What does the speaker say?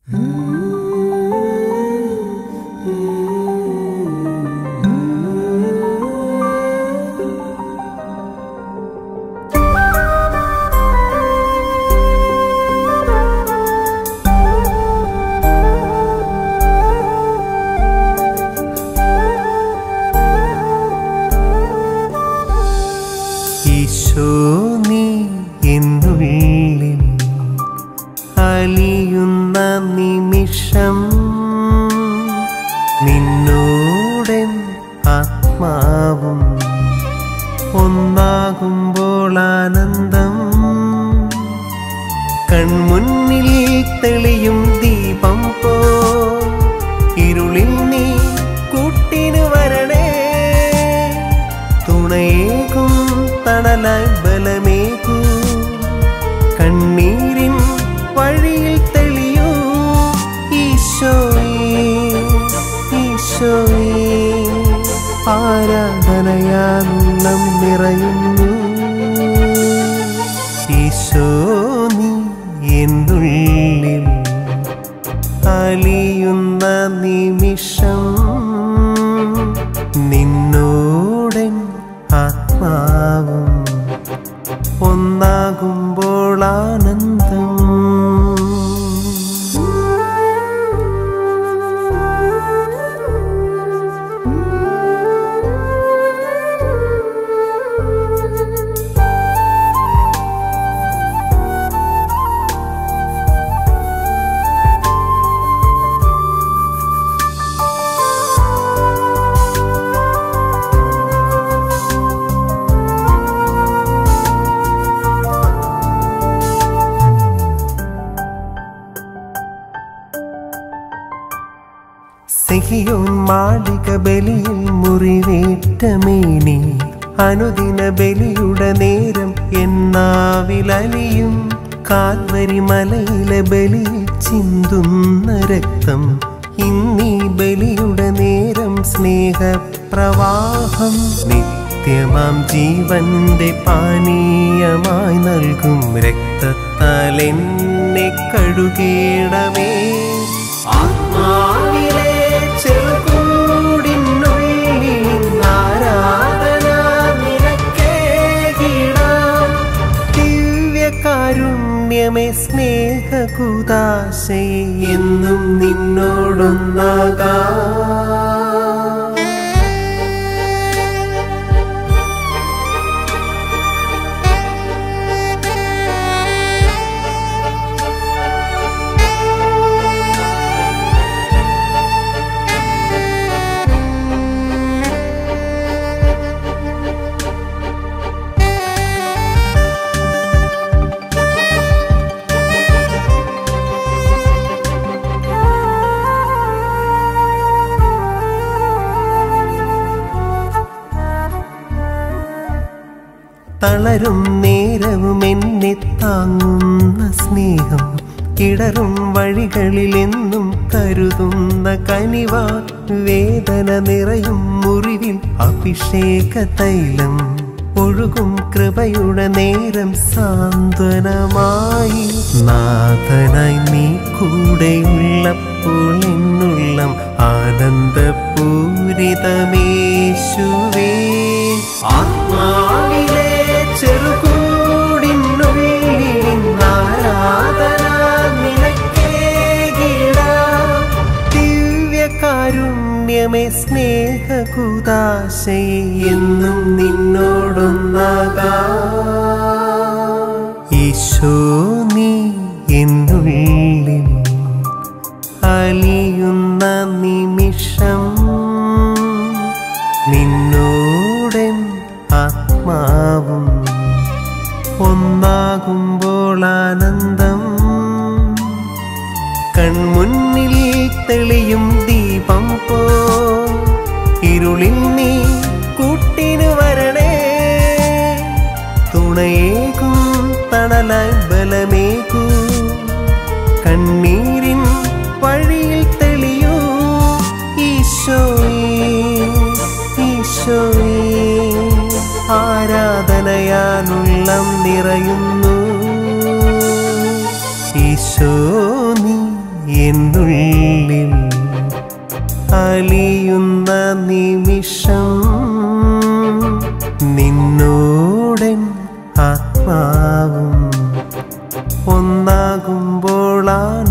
ഈശോ നീ എന്നുള്ളിൽ അലിയുന്ന നിമിഷം നിന്നോടൻ ആത്മാവും ഒന്നാകുമ്പോൾ ആനന്ദം കൺമുന്നിൽ തെളിയും ദീപം പോ ഇരുളിൽ നീ കൂട്ടിന് വരണേ തുണയേകും തണലായി ബലമേകൂ കണ്ണീരിൻ വഴിയിൽ തെളിയൂ ഈശോയേ ഈശോയേ ആരാധനയാലും നിറയുന്നു ഈശോ നീ എന്നുള്ളിൽ അലിയുന്ന നിമിഷം നിന്നോടൻ ആത്മാവും ഒന്നാകുമ്പോൾ ആനന്ദം സിഹിയോൻ മാളിക ബലിയിൽ മുറിവേറ്റ മേനി അനുദിന ബലിയുടെ നേരം എന്നാവിലലിയും കാൽവരി മലയിലെ ബലിയിൽ ചിന്തുന്ന രക്തം ഇന്നീ ബലിയുടെ നേരം സ്നേഹപ്രവാഹം നിത്യമാം ജീവന്റെ പാനീയമായി നൽകും രക്തത്താൽ എന്നെ കഴുകേടമേ ആത്മാവിലെ ചെറുകൂടിനുള്ളിൽ ആരാധന നിനക്കേകിടാം ദിവ്യകാരുണ്യമേ സ്നേഹകുദാശയെ എന്നും നിന്നോടൊന്നാകാം തളരും നേരവും എന്നെ താങ്ങുന്ന സ്നേഹം കിടറും വഴികളിലെന്നും കരുതുന്ന കനിവ വേദന നിറയും മുറിവിൽ അഭിഷേക തൈലം ഒഴുകും കൃപയുടെ നേരം സാന്ത്വനമായി നാഥനായി നീ കൂടെയുള്ളപ്പോൾ എന്നുള്ളം ആനന്ദപൂരിതമേശുവേ ആത്മാവിലെ ചെറുകൂടിനുള്ളിൽ ആരാധന നിനക്കേകിടാം ദിവ്യകാരുണ്യമേ സ്നേഹകുദാശയെ എന്നും നിന്നോടൊന്നാകാം ഈശോ നീ എന്നുള്ളിൽ അലിയുന്ന നിമിഷം നിന്നോടൻ ആത്മാവും ഒന്നാകുമ്പോൾ ആനന്ദം കൺമുന്നിൽ തെളിയും ദീപം പോ ഇരുളിൽ നീ കൂട്ടിന് വരണേ തുണയേകും തണലായി ബലമേകൂ കണ്ണീരിൻ വഴിയിൽ തെളിയൂ ഈശോയേ ഈശോയേ ആരാധനയാലുള്ളം നിറയുന്നു ഈശോ നീ എന്നുള്ളിൽ അലിയുന്ന നിമിഷം നിന്നോടൻ ആത്മാവും ഒന്നാകുമ്പോൾ ആനന്ദം